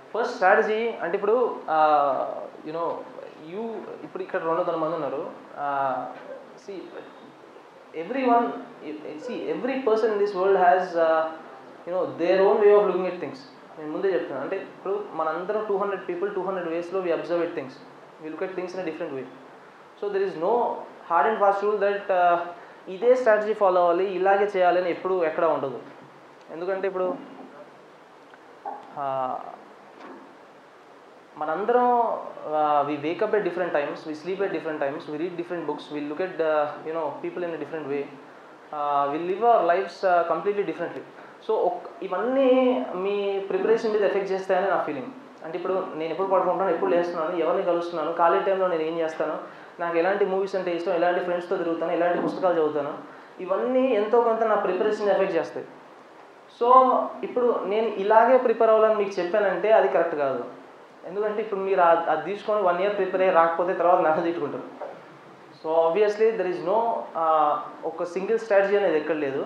first strategy అంటే ఇప్పుడు you know you ఇప్పుడు ఇక్కడ రెండు వందల మంది ఉన్నారు see everyone see every person in this world has you know their own way of looking at things నేను ముందే చెప్తున్నాను అంటే ఇప్పుడు మనందరం two hundred people two hundred వేస్లో we observe at things we look at things in a different way so there is no hard and fast rule that ఇదే strategy follow అవ్వాలి ఇలాగే చేయాలి అని ఎప్పుడు ఎక్కడ ఉండదు ఎందుకంటే ఇప్పుడు ఆ, మనందరం we wake up at different times we sleep at different times we read different books we look at you know people in different way we live our lives completely differently so ఇవన్నీ మీ ప్రిపరేషన్ మీద ఎఫెక్ట్ చేస్తాయని నా feeling అంటే ఇప్పుడు నేను ఎప్పుడు పడుకుంటాను ఎప్పుడు లేస్తున్నాను ఎవరిని కలుస్తున్నాను ఖాళీ టైంలో నేను ఏం చేస్తాను నాకు ఎలాంటి మూవీస్ అంటే ఇష్టం ఎలాంటి ఫ్రెండ్స్తో తిరుగుతాను ఎలాంటి పుస్తకాలు చదువుతాను ఇవన్నీ ఎంతో కొంత నా ప్రిపరేషన్ ఎఫెక్ట్ చేస్తాయి సో ఇప్పుడు నేను ఇలాగే ప్రిపేర్ అవ్వాలని మీకు చెప్పానంటే అది కరెక్ట్ కాదు ఎందుకంటే ఇప్పుడు మీరు ఆ- అది తీసుకొని వన్ ఇయర్ ప్రిపేర్ అయ్యి రాకపోతే తర్వాత నన్ను తిట్టుకుంటారు so obviously there is no ఒక సింగిల్ స్ట్రాటజీ అనేది ఎక్కడ లేదు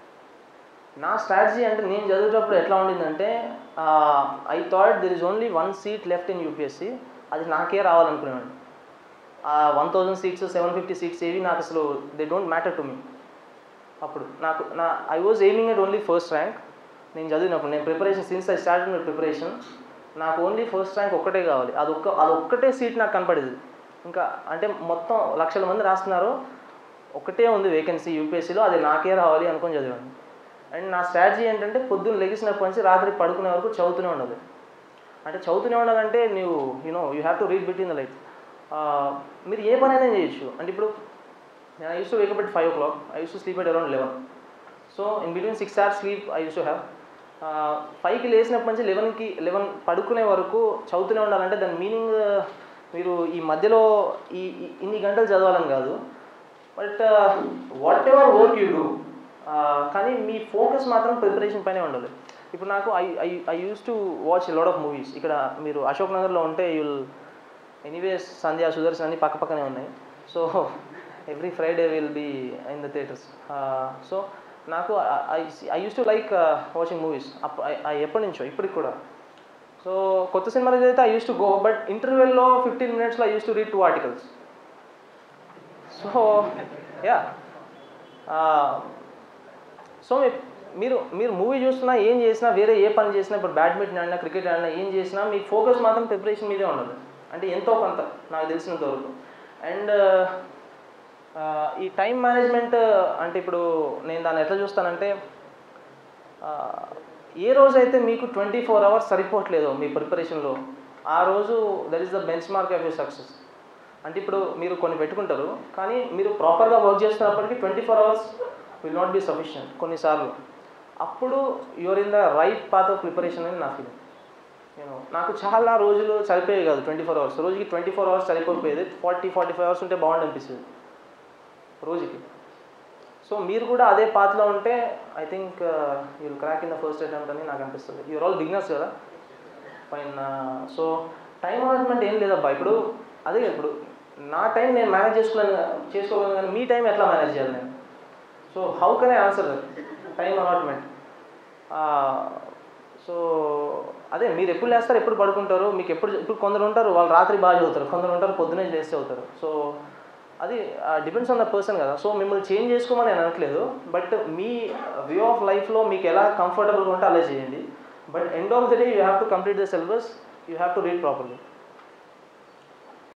నా స్ట్రాటజీ అంటే నేను చదివేటప్పుడు ఎట్లా ఉండిందంటే I thought there is only one seat left in UPSC అది నాకే రావాలనుకున్నాను one thousand seats seven fifty seats ఏవి నాకు అసలు they don't matter to me అప్పుడు నాకు నా I was aiming at only first rank నేను చదివినప్పుడు నేను preparation since I start my preparation నాకు ఓన్లీ ఫస్ట్ ర్యాంక్ ఒక్కటే కావాలి అది ఒక్క అది ఒక్కటే సీట్ నాకు కనపడేది ఇంకా అంటే మొత్తం లక్షల మంది రాస్తున్నారు ఒకటే ఉంది వేకెన్సీ యూపీఎస్సీలో అది నాకే రావాలి అనుకొని చదివాను అండ్ నా స్ట్రాటజీ ఏంటంటే పొద్దున్న లెగిసినప్పటి నుంచి రాత్రి పడుకునే వరకు చదువుతూనే ఉండాలి అంటే చదువుతూనే ఉండాలంటే నువ్వు you know you have to read between the light మీరు ఏ పనైనా చేయొచ్చు అంటే ఇప్పుడు నేను I use to wake up at five o'clock I use to sleep at around eleven so in between six hours sleep I use to have ఫైవ్కి లేచినప్పటి నుంచి లెవెన్కి లెవెన్ పడుకునే వరకు చదువుతూనే ఉండాలంటే దాని మీనింగ్ మీరు ఈ మధ్యలో ఈ ఈ- ఇన్ని గంటలు చదవాలని కాదు but whatever work you do కానీ మీ ఫోకస్ మాత్రం ప్రిపరేషన్ పైనే ఉండాలి ఇప్పుడు నాకు I I I use to watch lot of movies ఇక్కడ మీరు అశోక్ నగర్లో ఉంటే యుల్ ఎనీవేస్ సంధ్య సుదర్శన్ అన్ని పక్క పక్కనే ఉన్నాయి so every Friday will be in the theatres so నాకు I I use to like watching movies ఎప్పటి నుంచో ఇప్పటికి కూడా సో కొత్త సినిమా రిలీజ్ అయితే I use to go but ఇంటర్వెల్లో ఫిఫ్టీన్ మినిట్స్లో I use to read two articles so yeah so మీరు మీరు మూవీ చూస్తున్నా ఏం చేసినా వేరే ఏ పని చేసినా ఇప్పుడు బ్యాడ్మింటన్ ఆడినా క్రికెట్ ఆడినా ఏం చేసినా మీ ఫోకస్ మాత్రం ప్రిపరేషన్ మీదే ఉండదు అంటే ఎంతో కొంత నాకు తెలిసినంత వరకు అండ్ ఈ టైం మేనేజ్మెంట్ అంటే ఇప్పుడు నేను దాన్ని ఎట్లా చూస్తానంటే ఆ, ఏ రోజైతే మీకు ట్వంటీ ఫోర్ అవర్స్ సరిపోవట్లేదో మీ ప్రిపరేషన్లో ఆ రోజు that is the benchmark of your success అంటే ఇప్పుడు మీరు కొన్ని పెట్టుకుంటారు కానీ మీరు ప్రాపర్గా వర్క్ చేస్తున్నప్పటికీ twenty four hours will not be sufficient కొన్నిసార్లు అప్పుడు your in the right path of preparation అని నా ఫీలింగ్ నేను నాకు చాలా రోజులు సరిపోయేవి కాదు ట్వంటీ ఫోర్ అవర్స్ రోజుకి ట్వంటీ ఫోర్ అవర్స్ సరిపోయేది ఫార్టీ ఫార్టీ ఫైవ్ అవర్స్ ఉంటే బాగుండు అనిపిస్తుంది రోజుకి సో మీరు కూడా అదే పాత్లో ఉంటే I think you'll crack in the first attempt అని నాకు అనిపిస్తుంది యూర్ ఆల్ బిగినర్స్ కదా పైన సో టైం మేనేజ్మెంట్ ఏం లేదబ్బా ఇప్పుడు అదే ఇప్పుడు నా టైం నేను మేనేజ్ చేసుకోలేను చేసుకోగలను కానీ మీ టైం ఎట్లా మేనేజ్ చేయాలి నేను so how can I answer time allotment so అదే మీరు ఎప్పుడు లేస్తారు ఎప్పుడు పడుకుంటారు మీకు ఎప్పుడు ఇప్పుడు కొందరు ఉంటారు వాళ్ళు రాత్రి బాగా చదువుతారు కొందరు ఉంటారు పొద్దునే లేస్తే అవుతారు సో అది డిపెండ్స్ ఆన్ ద పర్సన్ కదా సో మిమ్మల్ని చేంజ్ చేసుకోమని నేను అనట్లేదు బట్ మీ వే ఆఫ్ లైఫ్లో మీకు ఎలా కంఫర్టబుల్గా ఉంటే అలా చేయండి but end of the day you have to complete the syllabus you have to read properly